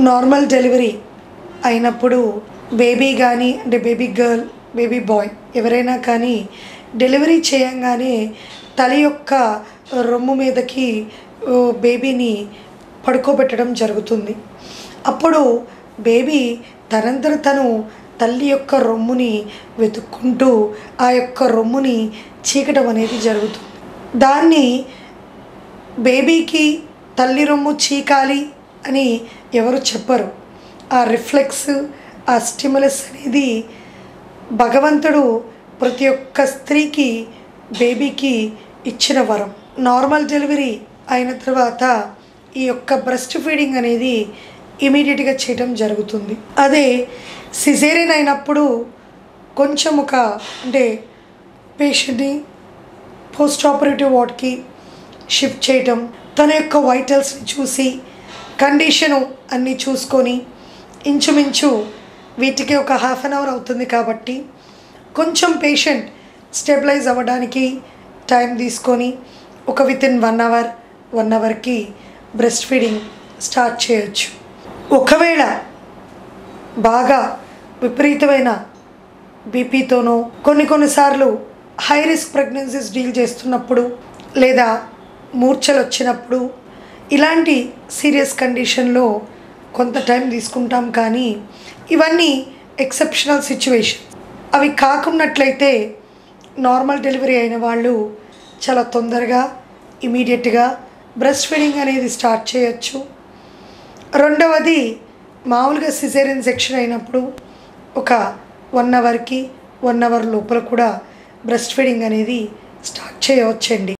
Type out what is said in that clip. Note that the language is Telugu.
నార్మల్ డెలివరీ అయినప్పుడు బేబీ కానీ అంటే బేబీ గర్ల్ బేబీ బాయ్ ఎవరైనా కానీ డెలివరీ చేయంగానే తల్లి యొక్క రొమ్ము మీదకి ఓ, బేబీని పడుకోబెట్టడం జరుగుతుంది అప్పుడు బేబీ తనంతట తను తల్లి యొక్క రొమ్ముని వెతుక్కుంటూ ఆ యొక్క రొమ్ముని చీకటం అనేది జరుగుతుంది దాన్ని బేబీకి తల్లి రొమ్ము చీకాలి అని ఎవరు చెప్పరు ఆ రిఫ్లెక్స్ ఆ స్టిములస్ అనేది భగవంతుడు ప్రతి ఒక్క స్త్రీకి బేబీకి ఇచ్చిన వరం నార్మల్ డెలివరీ అయిన తర్వాత ఈ యొక్క బ్రెస్ట్ ఫీడింగ్ అనేది ఇమీడియట్గా చేయటం జరుగుతుంది అదే సిజేరియన్ అయినప్పుడు కొంచెం ఒక అంటే పేషెంట్ని పోస్ట్ ఆపరేటివ్ వార్డ్కి షిఫ్ట్ చేయటం తన యొక్క వైటల్స్ని చూసి కండిషను అన్నీ చూసుకొని ఇంచుమించు వీటికి ఒక హాఫ్ అన్ అవర్ అవుతుంది కాబట్టి కొంచెం పేషెంట్ స్టెబిలైజ్ అవ్వడానికి టైం తీసుకొని ఒక within one hour one అవర్కి బ్రెస్ట్ ఫీడింగ్ స్టార్ట్ చేయొచ్చు ఒకవేళ బాగా విపరీతమైన బీపీతోనో కొన్ని కొన్నిసార్లు హై రిస్క్ ప్రెగ్నెన్సీస్ డీల్ చేస్తున్నప్పుడు లేదా మూర్ఛలు వచ్చినప్పుడు ఇలాంటి సీరియస్ కండిషన్లో కొంత టైం తీసుకుంటాం కానీ ఇవన్నీ ఎక్సెప్షనల్ సిచ్యువేషన్ అవి కాకున్నట్లయితే నార్మల్ డెలివరీ అయిన వాళ్ళు చాలా తొందరగా ఇమీడియట్గా బ్రెస్ట్ ఫీడింగ్ అనేది స్టార్ట్ చేయొచ్చు రెండవది మామూలుగా సిజేరియన్ సెక్షన్ అయినప్పుడు ఒక వన్ అవర్కి వన్ అవర్ లోపల కూడా బ్రెస్ట్ ఫీడింగ్ అనేది స్టార్ట్ చేయవచ్చండి